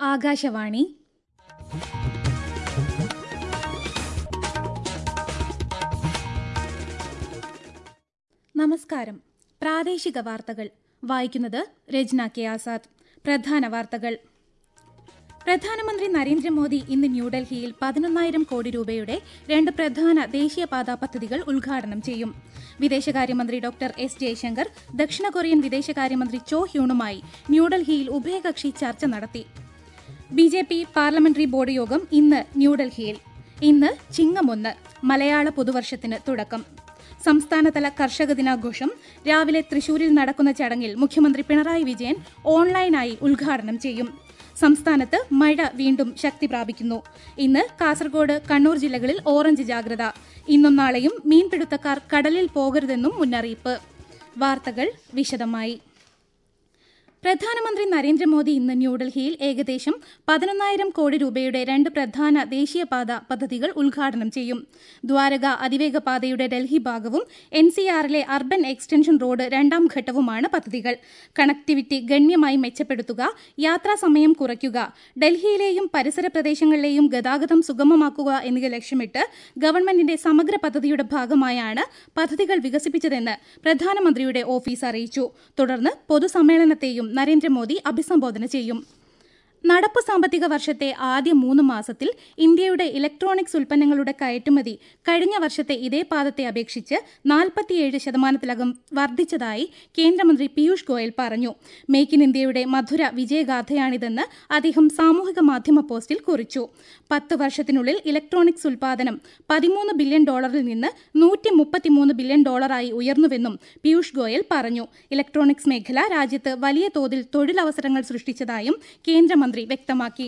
ആകാശവാണി നമസ്കാരം പ്രാദേശിക വാർത്തകൾ വായിക്കുന്നത് രജ്ന കെ ആസാദ് പ്രധാന വാർത്തകൾ പ്രധാനമന്ത്രി നരേന്ദ്രമോദി ഇന്ന് ന്യൂഡൽഹിയിൽ പതിനൊന്നായിരം കോടി രൂപയുടെ രണ്ട് പ്രധാന ദേശീയപാതാ പദ്ധതികൾ ഉദ്ഘാടനം ചെയ്യും വിദേശകാര്യമന്ത്രി ഡോക്ടർ എസ് ജയശങ്കർ ദക്ഷിണ കൊറിയൻ വിദേശകാര്യമന്ത്രി ചോ ഹ്യൂണുമായി ന്യൂഡൽഹിയിൽ ഉഭയകക്ഷി ചർച്ച നടത്തി B J P parliamentary board യോഗം ഇന്ന് ന്യൂഡൽഹിയിൽ ഇന്ന് ചിങ്ങമൊന്ന് മലയാള പുതുവർഷത്തിന് തുടക്കം സംസ്ഥാനതല കർഷക ദിനാഘോഷം രാവിലെ തൃശൂരിൽ നടക്കുന്ന ചടങ്ങിൽ മുഖ്യമന്ത്രി പിണറായി വിജയൻ ഓൺലൈനായി ഉദ്ഘാടനം ചെയ്യും സംസ്ഥാനത്ത് മഴ വീണ്ടും ശക്തി പ്രാപിക്കുന്നു ഇന്ന് കാസർഗോഡ് കണ്ണൂർ ജില്ലകളിൽ ഓറഞ്ച് ജാഗ്രത ഇന്നും നാളെയും മീൻപിടുത്തക്കാർ കടലിൽ പോകരുതെന്നും മുന്നറിയിപ്പ് വാർത്തകൾ വിശദമായി പ്രധാനമന്ത്രി നരേന്ദ്രമോദി ഇന്ന് ന്യൂഡൽഹിയിൽ ഏകദേശം പതിനൊന്നായിരം കോടി രൂപയുടെ രണ്ട് പ്രധാന ദേശീയപാത പദ്ധതികൾ ഉദ്ഘാടനം ചെയ്യും ദ്വാരക അതിവേഗ പാതയുടെ ഡൽഹി ഭാഗവും എൻ സി ആറിലെ അർബൻ എക്സ്റ്റൻഷൻ റോഡ് രണ്ടാം ഘട്ടവുമാണ് പദ്ധതികൾ കണക്ടിവിറ്റി ഗണ്യമായി മെച്ചപ്പെടുത്തുക യാത്രാ സമയം കുറയ്ക്കുക ഡൽഹിയിലെയും പരിസര പ്രദേശങ്ങളിലെയും ഗതാഗതം സുഗമമാക്കുക എന്നിവ ലക്ഷ്യമിട്ട് ഗവൺമെന്റിന്റെ സമഗ്ര പദ്ധതിയുടെ ഭാഗമായാണ് പദ്ധതികൾ വികസിപ്പിച്ചതെന്ന് പ്രധാനമന്ത്രിയുടെ ഓഫീസ് അറിയിച്ചു തുടർന്ന് പൊതുസമ്മേളനത്തെയും നരേന്ദ്രമോദി അഭിസംബോധന ചെയ്യും നടപ്പ് സാമ്പത്തിക വർഷത്തെ ആദ്യ മൂന്ന് മാസത്തിൽ ഇന്ത്യയുടെ ഇലക്ട്രോണിക്സ് ഉൽപ്പന്നങ്ങളുടെ കയറ്റുമതി കഴിഞ്ഞ വർഷത്തെ ഇതേ പാദത്തെ അപേക്ഷിച്ച് നാൽപ്പത്തിയേഴ് ശതമാനത്തിലകം വർദ്ധിച്ചതായി കേന്ദ്രമന്ത്രി പീയൂഷ് ഗോയൽ പറഞ്ഞു മേക്ക് ഇൻ ഇന്ത്യയുടെ മധുര വിജയഗാഥയാണിതെന്ന് അദ്ദേഹം സാമൂഹിക മാധ്യമ പോസ്റ്റിൽ കുറിച്ചു പത്ത് വർഷത്തിനുള്ളിൽ ഇലക്ട്രോണിക്സ് ഉൽപാദനം പതിമൂന്ന് ബില്യൺ ഡോളറിൽ നിന്ന് നൂറ്റി മുപ്പത്തിമൂന്ന് ബില്യൺ ഡോളറായി ഉയർന്നുവെന്നും പീയൂഷ് ഗോയൽ പറഞ്ഞു ഇലക്ട്രോണിക്സ് മേഖല രാജ്യത്ത് വലിയ തോതിൽ തൊഴിലവസരങ്ങൾ സൃഷ്ടിച്ചതായും കേന്ദ്രമന്ത്രി വ്യക്തമാക്കി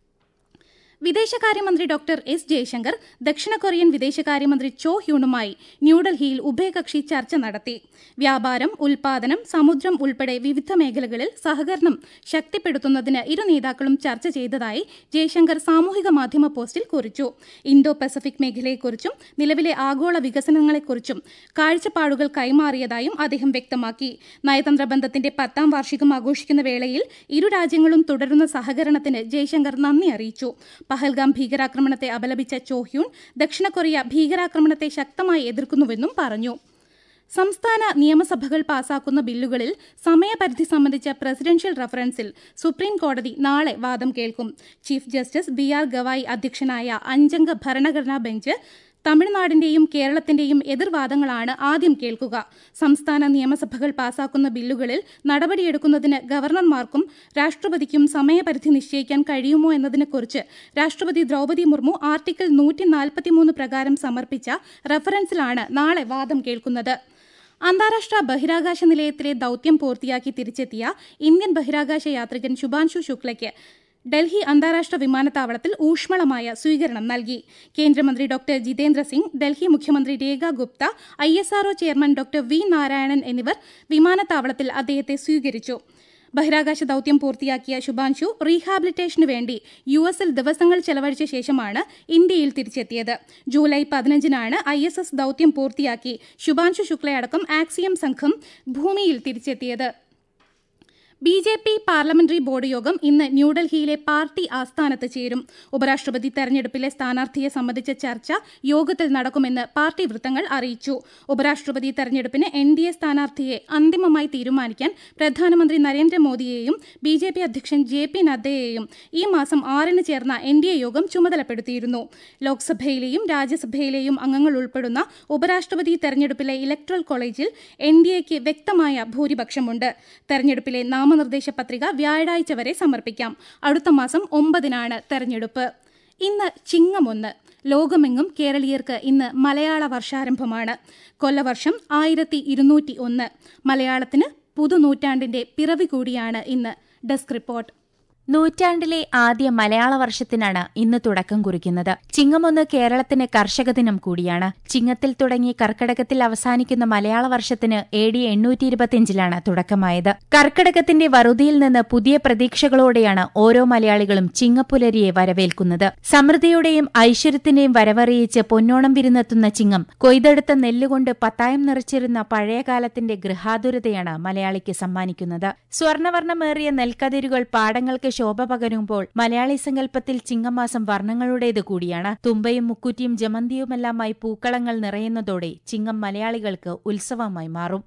വിദേശകാര്യമന്ത്രി ഡോക്ടർ എസ് ജയശങ്കർ ദക്ഷിണ കൊറിയൻ വിദേശകാര്യമന്ത്രി ചോ ഹ്യൂണുമായി ന്യൂഡൽഹിയിൽ ഉഭയകക്ഷി ചർച്ച നടത്തി വ്യാപാരം ഉൽപാദനം സമുദ്രം ഉൾപ്പെടെ വിവിധ മേഖലകളിൽ സഹകരണം ശക്തിപ്പെടുത്തുന്നതിന് ഇരു നേതാക്കളും ചർച്ച ചെയ്തതായി ജയശങ്കർ സാമൂഹിക മാധ്യമ പോസ്റ്റിൽ കുറിച്ചു ഇന്തോ പസഫിക് മേഖലയെക്കുറിച്ചും നിലവിലെ ആഗോള വികസനങ്ങളെക്കുറിച്ചും കാഴ്ചപ്പാടുകൾ കൈമാറിയതായും അദ്ദേഹം വ്യക്തമാക്കി നയതന്ത്ര ബന്ധത്തിന്റെ പത്താം വാർഷികം ആഘോഷിക്കുന്ന വേളയിൽ ഇരു രാജ്യങ്ങളും തുടരുന്ന സഹകരണത്തിന് ജയശങ്കർ നന്ദി അറിയിച്ചു പഹൽഗാം ഭീകരാക്രമണത്തെ അപലപിച്ച ചോഹ്യൂൺ ദക്ഷിണ കൊറിയ ഭീകരാക്രമണത്തെ ശക്തമായി എതിർക്കുന്നുവെന്നും പറഞ്ഞു സംസ്ഥാന നിയമസഭകൾ പാസാക്കുന്ന ബില്ലുകളിൽ സമയപരിധി സംബന്ധിച്ച പ്രസിഡൻഷ്യൽ റഫറൻസിൽ സുപ്രീം കോടതി നാളെ വാദം കേൾക്കും chief justice B R Gavai അധ്യക്ഷനായ അഞ്ചംഗ ഭരണഘടനാ ബെഞ്ച് തമിഴ്നാടിന്റെയും കേരളത്തിന്റെയും എതിർവാദങ്ങളാണ് ആദ്യം കേൾക്കുക സംസ്ഥാന നിയമസഭകൾ പാസാക്കുന്ന ബില്ലുകളിൽ നടപടിയെടുക്കുന്നതിന് ഗവർണർമാർക്കും രാഷ്ട്രപതിക്കും സമയപരിധി നിശ്ചയിക്കാൻ കഴിയുമോ എന്നതിനെക്കുറിച്ച് രാഷ്ട്രപതി ദ്രൗപദി മുർമു ആർട്ടിക്കിൾ നൂറ്റി നാൽപ്പത്തിമൂന്ന് പ്രകാരം സമർപ്പിച്ച റഫറൻസിലാണ് നാളെ വാദം കേൾക്കുന്നത് അന്താരാഷ്ട്ര ബഹിരാകാശ നിലയത്തിലെ ദൌത്യം പൂർത്തിയാക്കി തിരിച്ചെത്തിയ ഇന്ത്യൻ ബഹിരാകാശ യാത്രികൻ ശുഭാൻശു ശുക്ലയ്ക്ക് ഡൽഹി അന്താരാഷ്ട്ര വിമാനത്താവളത്തിൽ ഊഷ്മളമായ സ്വീകരണം നൽകി കേന്ദ്രമന്ത്രി ഡോക്ടർ ജിതേന്ദ്ര സിംഗ് ഡൽഹി മുഖ്യമന്ത്രി Rekha Gupta I S R O chairman doctor V Narayanan എന്നിവർ വിമാനത്താവളത്തിൽ അദ്ദേഹത്തെ സ്വീകരിച്ചു ബഹിരാകാശ ദൌത്യം പൂർത്തിയാക്കിയ ശുഭാൻശു റീഹാബിലിറ്റേഷനു വേണ്ടി യു എസിൽ ദിവസങ്ങൾ ചെലവഴിച്ച ശേഷമാണ് ഇന്ത്യയിൽ തിരിച്ചെത്തിയത് ജൂലൈ പതിനഞ്ചിനാണ് ഐ എസ് എസ് ദൌത്യം പൂർത്തിയാക്കി ശുഭാൻശു ശുക്ലയടക്കം ആക്സിയം സംഘം ഭൂമിയിൽ തിരിച്ചെത്തിയത് B J P parliamentary board യോഗം ഇന്ന് ന്യൂഡൽഹിയിലെ പാർട്ടി ആസ്ഥാനത്ത് ചേരും ഉപരാഷ്ട്രപതി തെരഞ്ഞെടുപ്പിലെ സ്ഥാനാർത്ഥിയെ സംബന്ധിച്ച ചർച്ച യോഗത്തിൽ നടക്കുമെന്ന് പാർട്ടി വൃത്തങ്ങൾ അറിയിച്ചു ഉപരാഷ്ട്രപതി തെരഞ്ഞെടുപ്പിന് എൻ ഡി എ സ്ഥാനാർത്ഥിയെ അന്തിമമായി തീരുമാനിക്കാൻ പ്രധാനമന്ത്രി നരേന്ദ്രമോദിയെയും ബി ജെ പി അധ്യക്ഷൻ ജെ പി നദ്ദയെയും ഈ മാസം ആറിന് ചേർന്ന എൻ ഡി എ യോഗം ചുമതലപ്പെടുത്തിയിരുന്നു ലോക്സഭയിലെയും രാജ്യസഭയിലെയും അംഗങ്ങൾ ഉൾപ്പെടുന്ന ഉപരാഷ്ട്രപതി തെരഞ്ഞെടുപ്പിലെ ഇലക്ട്രൽ കോളേജിൽ എൻ ഡി എക്ക് വ്യക്തമായ ഭൂരിപക്ഷമുണ്ട് തെരഞ്ഞെടുപ്പിലെ നാമ നാമനിർദ്ദേശ പത്രിക വ്യാഴാഴ്ച വരെ സമർപ്പിക്കാം അടുത്ത മാസം ഒമ്പതിനാണ് തെരഞ്ഞെടുപ്പ് ഇന്ന് ചിങ്ങമൊന്ന് ലോകമെങ്ങും കേരളീയർക്ക് ഇന്ന് മലയാള വർഷാരംഭമാണ് കൊല്ലവർഷം ആയിരത്തി ഇരുന്നൂറ്റി ഒന്ന് മലയാളത്തിന് പുതുനൂറ്റാണ്ടിന്റെ പിറവി കൂടിയാണ് ഇന്ന് ഡെസ്ക് റിപ്പോർട്ട് നൂറ്റാണ്ടിലെ ആദ്യ മലയാള വർഷത്തിനാണ് ഇന്ന് തുടക്കം കുറിക്കുന്നത് ചിങ്ങമൊന്ന് കേരളത്തിന് കർഷക ദിനം കൂടിയാണ് ചിങ്ങത്തിൽ തുടങ്ങി കർക്കടകത്തിൽ അവസാനിക്കുന്ന മലയാള വർഷത്തിന് എ ഡി എണ്ണൂറ്റി ഇരുപത്തിയഞ്ചിലാണ് തുടക്കമായത് കർക്കടകത്തിന്റെ വറുതിയിൽ നിന്ന് പുതിയ പ്രതീക്ഷകളോടെയാണ് ഓരോ മലയാളികളും ചിങ്ങപ്പുലരിയെ വരവേൽക്കുന്നത് സമൃദ്ധിയുടെയും ഐശ്വര്യത്തിന്റെയും വരവറിയിച്ച് പൊന്നോണം വിരുന്നെത്തുന്ന ചിങ്ങം കൊയ്തെടുത്ത നെല്ലുകൊണ്ട് പത്തായം നിറച്ചിരുന്ന പഴയകാലത്തിന്റെ ഗൃഹാതുരതയാണ് മലയാളിക്ക് സമ്മാനിക്കുന്നത് സ്വർണവർണ്ണമേറിയ നെൽക്കതിരുകൾ പാടങ്ങൾക്ക് ശോഭ പകരുമ്പോൾ മലയാളി സങ്കല്പത്തിൽ ചിങ്ങമാസം വർണ്ണങ്ങളുടേത് കൂടിയാണ് തുമ്പയും മുക്കുറ്റിയും ജമന്തിയുമെല്ലാമായി പൂക്കളങ്ങൾ നിറയുന്നതോടെ ചിങ്ങം മലയാളികൾക്ക് ഉത്സവമായി മാറും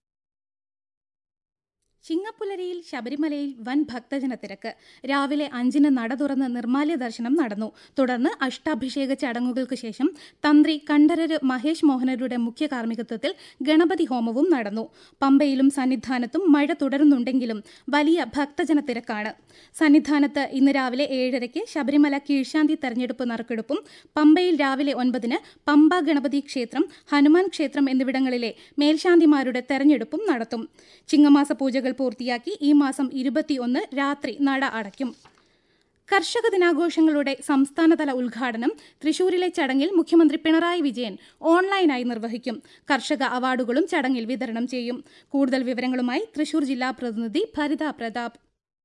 ചിങ്ങപ്പുലരിയിൽ ശബരിമലയിൽ വൻ ഭക്തജന തിരക്ക് രാവിലെ അഞ്ചിന് നട തുറന്ന് നിർമാല്യ ദർശനം നടന്നു തുടർന്ന് അഷ്ടാഭിഷേക ചടങ്ങുകൾക്ക് ശേഷം തന്ത്രി കണ്ഠരര് മഹേഷ് മോഹനരുടെ മുഖ്യ കാർമ്മികത്വത്തിൽ ഗണപതി ഹോമവും നടന്നു പമ്പയിലും സന്നിധാനത്തും മഴ തുടരുന്നുണ്ടെങ്കിലും വലിയ ഭക്തജന തിരക്കാണ് സന്നിധാനത്ത് ഇന്ന് രാവിലെ ഏഴരയ്ക്ക് ശബരിമല കീഴ്ശാന്തി തെരഞ്ഞെടുപ്പ് നറുക്കെടുപ്പും പമ്പയിൽ രാവിലെ ഒൻപതിന് പമ്പ ഗണപതി ക്ഷേത്രം ഹനുമാൻ ക്ഷേത്രം എന്നിവിടങ്ങളിലെ മേൽശാന്തിമാരുടെ തെരഞ്ഞെടുപ്പും നടത്തും ചിങ്ങമാസ പൂജകൾ പൂർത്തിയാക്കി ഈ മാസം ഇരുപത്തിയൊന്ന് രാത്രി നട അടയ്ക്കും കർഷക ദിനാഘോഷങ്ങളുടെ സംസ്ഥാനതല ഉദ്ഘാടനം തൃശൂരിലെ ചടങ്ങിൽ മുഖ്യമന്ത്രി പിണറായി വിജയൻ ഓൺലൈനായി നിർവഹിക്കും കർഷക അവാർഡുകളും ചടങ്ങിൽ വിതരണം ചെയ്യും കൂടുതൽ വിവരങ്ങളുമായി തൃശൂർ ജില്ലാ പ്രതിനിധി ഭരിത പ്രതാപ്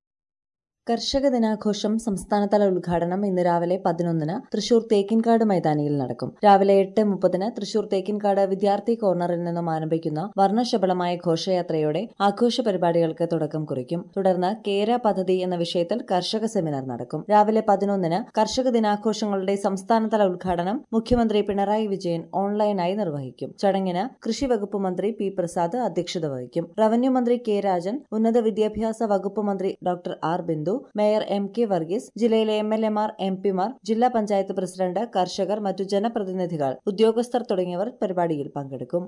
കർഷക ദിനാഘോഷം സംസ്ഥാനതല ഉദ്ഘാടനം ഇന്ന് രാവിലെ പതിനൊന്നിന് തൃശൂർ തേക്കിൻകാട് മൈതാനിയിൽ നടക്കും രാവിലെ എട്ട് മുപ്പതിന് തൃശൂർ തേക്കിൻകാട് വിദ്യാർത്ഥി കോർണറിൽ നിന്നും ആരംഭിക്കുന്ന വർണ്ണശബളമായ ഘോഷയാത്രയോടെ ആഘോഷ പരിപാടികൾക്ക് തുടക്കം കുറിക്കും തുടർന്ന് കേര പദ്ധതി എന്ന വിഷയത്തിൽ കർഷക സെമിനാർ നടക്കും രാവിലെ പതിനൊന്നിന് കർഷക ദിനാഘോഷങ്ങളുടെ സംസ്ഥാനതല ഉദ്ഘാടനം മുഖ്യമന്ത്രി പിണറായി വിജയൻ ഓൺലൈനായി നിർവഹിക്കും ചടങ്ങിന് കൃഷി വകുപ്പ് മന്ത്രി പി പ്രസാദ് അധ്യക്ഷത വഹിക്കും റവന്യൂ മന്ത്രി കെ രാജൻ ഉന്നത വിദ്യാഭ്യാസ വകുപ്പ് മന്ത്രി doctor R Bindu mayor M K Varghese ജില്ലയിലെ എം എൽ എമാർ എം പിമാർ ജില്ലാ പഞ്ചായത്ത് പ്രസിഡന്റ് കർഷകർ മറ്റു ജനപ്രതിനിധികൾ ഉദ്യോഗസ്ഥർ തുടങ്ങിയവർ പരിപാടിയിൽ പങ്കെടുക്കും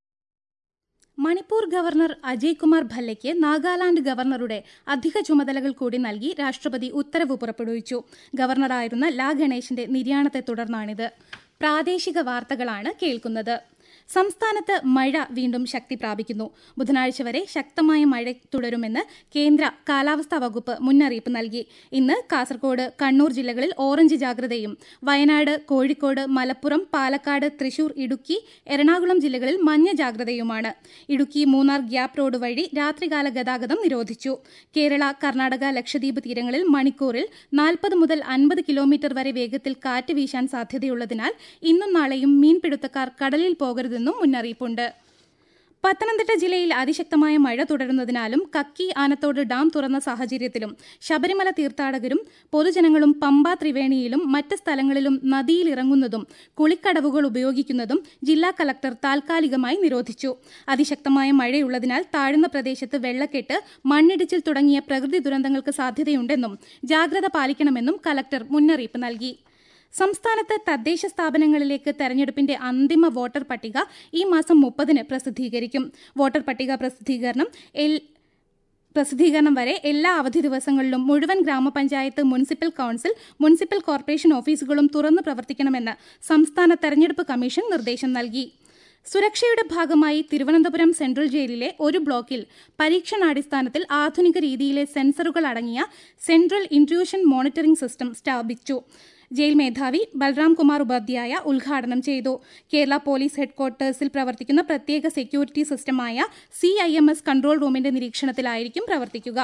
മണിപ്പൂർ ഗവർണർ അജയ് കുമാർ ഭല്ലയ്ക്ക് നാഗാലാൻഡ് ഗവർണറുടെ അധിക ചുമതലകൾ കൂടി നൽകി രാഷ്ട്രപതി ഉത്തരവ് പുറപ്പെടുവിച്ചു ഗവർണറായിരുന്ന ലാ ഗണേശിന്റെ നിര്യാണത്തെ തുടർന്നാണിത് പ്രാദേശിക വാർത്തകളാണ് കേൾക്കുന്നത് സംസ്ഥാനത്ത് മഴ വീണ്ടും ശക്തി പ്രാപിക്കുന്നു ബുധനാഴ്ച വരെ ശക്തമായ മഴ തുടരുമെന്ന് കേന്ദ്ര കാലാവസ്ഥാ വകുപ്പ് മുന്നറിയിപ്പ് നൽകി ഇന്ന് കാസർഗോഡ് കണ്ണൂർ ജില്ലകളിൽ ഓറഞ്ച് ജാഗ്രതയും വയനാട് കോഴിക്കോട് മലപ്പുറം പാലക്കാട് തൃശൂർ ഇടുക്കി എറണാകുളം ജില്ലകളിൽ മഞ്ഞ ജാഗ്രതയുമാണ് ഇടുക്കി മൂന്നാർ ഗ്യാപ് റോഡ് വഴി രാത്രികാല ഗതാഗതം നിരോധിച്ചു കേരള കർണാടക ലക്ഷദ്വീപ് തീരങ്ങളിൽ മണിക്കൂറിൽ നാൽപ്പത് മുതൽ അൻപത് കിലോമീറ്റർ വരെ വേഗത്തിൽ കാറ്റ് വീശാൻ സാധ്യതയുള്ളതിനാൽ ഇന്നും നാളെയും മീൻപിടുത്തക്കാർ കടലിൽ പോകരുതെന്നും മുന്നറിയിപ്പുണ്ട് പത്തനംതിട്ട ജില്ലയിൽ അതിശക്തമായ മഴ തുടരുന്നതിനാലും കക്കി ആനത്തോട് ഡാം തുറന്ന സാഹചര്യത്തിലും ശബരിമല തീർത്ഥാടകരും പൊതുജനങ്ങളും പമ്പ ത്രിവേണിയിലും മറ്റ് സ്ഥലങ്ങളിലും നദിയിലിറങ്ങുന്നതും കുളിക്കടവുകൾ ഉപയോഗിക്കുന്നതും ജില്ലാ കലക്ടർ താൽക്കാലികമായി നിരോധിച്ചു അതിശക്തമായ മഴയുള്ളതിനാൽ താഴ്ന്ന പ്രദേശത്ത് വെള്ളക്കെട്ട് മണ്ണിടിച്ചിൽ തുടങ്ങിയ പ്രകൃതി ദുരന്തങ്ങൾക്ക് സാധ്യതയുണ്ടെന്നും ജാഗ്രത പാലിക്കണമെന്നും കലക്ടർ മുന്നറിയിപ്പ് നൽകി സംസ്ഥാനത്ത് തദ്ദേശ സ്ഥാപനങ്ങളിലേക്ക് തെരഞ്ഞെടുപ്പിന്റെ അന്തിമ വോട്ടർ പട്ടിക ഈ മാസം മുപ്പതിന് പ്രസിദ്ധീകരിക്കും വോട്ടർ പട്ടിക പ്രസിദ്ധീകരണം എൽ പ്രസിദ്ധീകരണം വരെ എല്ലാ അവധി ദിവസങ്ങളിലും മുഴുവൻ ഗ്രാമപഞ്ചായത്ത് മുനിസിപ്പൽ കൌൺസിൽ മുനിസിപ്പൽ കോർപ്പറേഷൻ ഓഫീസുകളും തുറന്നു പ്രവർത്തിക്കണമെന്ന് സംസ്ഥാന തെരഞ്ഞെടുപ്പ് കമ്മീഷൻ നിർദ്ദേശം നൽകി സുരക്ഷയുടെ ഭാഗമായി തിരുവനന്തപുരം സെൻട്രൽ ജയിലിലെ ഒരു ബ്ലോക്കിൽ പരീക്ഷണാടിസ്ഥാനത്തിൽ ആധുനിക രീതിയിലെ സെൻസറുകൾ അടങ്ങിയ സെൻട്രൽ ഇൻട്രൂഷൻ മോണിറ്ററിംഗ് സിസ്റ്റം സ്ഥാപിച്ചു ജയിൽ മേധാവി ബൽറാം കുമാർ ഉപാധ്യായ ഉദ്ഘാടനം ചെയ്തു കേരള പോലീസ് ഹെഡ്ക്വാർട്ടേഴ്സിൽ പ്രവർത്തിക്കുന്ന പ്രത്യേക സെക്യൂരിറ്റി സിസ്റ്റമായ C I M S control റൂമിന്റെ നിരീക്ഷണത്തിലായിരിക്കും പ്രവർത്തിക്കുക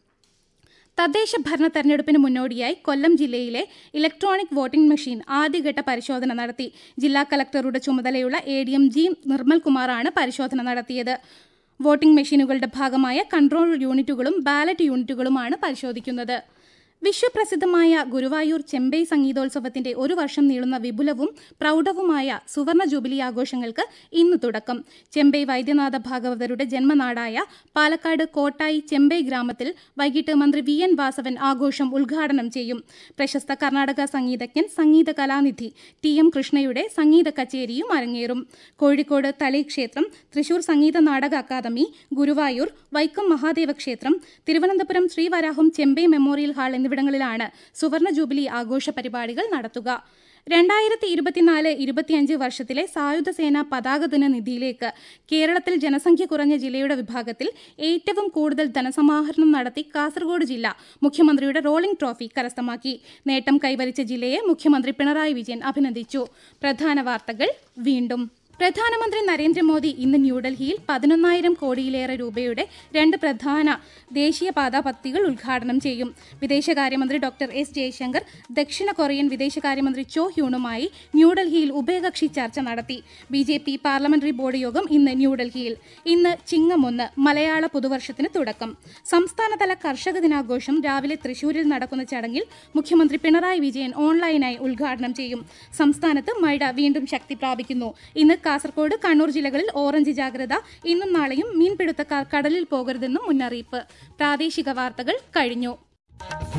തദ്ദേശ ഭരണ തെരഞ്ഞെടുപ്പിന് മുന്നോടിയായി കൊല്ലം ജില്ലയിലെ ഇലക്ട്രോണിക് വോട്ടിംഗ് മെഷീൻ ആദ്യഘട്ട പരിശോധന നടത്തി ജില്ലാ കലക്ടറുടെ ചുമതലയുള്ള എ ഡി എം ജി നിർമ്മൽകുമാറാണ് പരിശോധന നടത്തിയത് വോട്ടിംഗ് മെഷീനുകളുടെ ഭാഗമായ കൺട്രോൾ യൂണിറ്റുകളും ബാലറ്റ് യൂണിറ്റുകളുമാണ് പരിശോധിക്കുന്നത് വിശ്വപ്രസിദ്ധമായ ഗുരുവായൂർ ചെമ്പൈ സംഗീതോത്സവത്തിന്റെ ഒരു വർഷം നീളുന്ന വിപുലവും പ്രൗഢവുമായ സുവർണ ജൂബിലി ആഘോഷങ്ങൾക്ക് ഇന്ന് തുടക്കം ചെമ്പൈ വൈദ്യനാഥ ഭാഗവതരുടെ ജന്മനാടായ പാലക്കാട് കോട്ടായി ചെമ്പൈ ഗ്രാമത്തിൽ വൈകിട്ട് മന്ത്രി വി എൻ വാസവൻ ആഘോഷം ഉദ്ഘാടനം ചെയ്യും പ്രശസ്ത കർണാടക സംഗീതജ്ഞൻ സംഗീത കലാനിധി ടി എം കൃഷ്ണയുടെ സംഗീത കച്ചേരിയും അരങ്ങേറും കോഴിക്കോട് തളി ക്ഷേത്രം തൃശൂർ സംഗീത നാടക അക്കാദമി ഗുരുവായൂർ വൈക്കം മഹാദേവ ക്ഷേത്രം തിരുവനന്തപുരം ശ്രീവരാഹം ചെമ്പൈ മെമ്മോറിയൽ ഹാൾ എന്നിവിടങ്ങളിലാണ് സുവർണ ജൂബിലി ആഘോഷ പരിപാടികൾ നടത്തുക രണ്ടായിരത്തി ഇരുപത്തിനാല് ഇരുപത്തിയഞ്ച് വർഷത്തിലെ സായുധ സേന പതാക ദിന നിധിയിലേക്ക് കേരളത്തിൽ ജനസംഖ്യ കുറഞ്ഞ ജില്ലയുടെ വിഭാഗത്തിൽ ഏറ്റവും കൂടുതൽ ധനസമാഹരണം നടത്തി കാസർഗോഡ് ജില്ല മുഖ്യമന്ത്രിയുടെ റോളിംഗ് ട്രോഫി കരസ്ഥമാക്കി നേട്ടം കൈവരിച്ച ജില്ലയെ മുഖ്യമന്ത്രി പിണറായി വിജയൻ അഭിനന്ദിച്ചു പ്രധാന വാർത്തകൾ വീണ്ടും പ്രധാനമന്ത്രി നരേന്ദ്രമോദി ഇന്ന് ന്യൂഡൽഹിയിൽ പതിനൊന്നായിരം കോടിയിലേറെ രൂപയുടെ രണ്ട് പ്രധാന ദേശീയപാതാ പദ്ധതികൾ ഉദ്ഘാടനം ചെയ്യും വിദേശകാര്യമന്ത്രി ഡോക്ടർ എസ് ജയശങ്കർ ദക്ഷിണ കൊറിയൻ വിദേശകാര്യമന്ത്രി ചോ ഹ്യൂണുമായി ന്യൂഡൽഹിയിൽ ഉഭയകക്ഷി ചർച്ച നടത്തി B J P parliamentary board യോഗം ഇന്ന് ന്യൂഡൽഹിയിൽ ഇന്ന് ചിങ്ങമൊന്ന് മലയാള പുതുവർഷത്തിന് തുടക്കം സംസ്ഥാനതല കർഷക ദിനാഘോഷം രാവിലെ തൃശൂരിൽ നടക്കുന്ന ചടങ്ങിൽ മുഖ്യമന്ത്രി പിണറായി വിജയൻ ഓൺലൈനായി ഉദ്ഘാടനം ചെയ്യും സംസ്ഥാനത്ത് മഴ വീണ്ടും ശക്തി പ്രാപിക്കുന്നു ഇന്ന് കാസർഗോഡ് കണ്ണൂർ ജില്ലകളിൽ ഓറഞ്ച് ജാഗ്രത ഇന്നും നാളെയും മീൻപിടുത്തക്കാർ കടലിൽ പോകരുതെന്നും മുന്നറിയിപ്പ് പ്രാദേശിക വാർത്തകൾ കഴിഞ്ഞു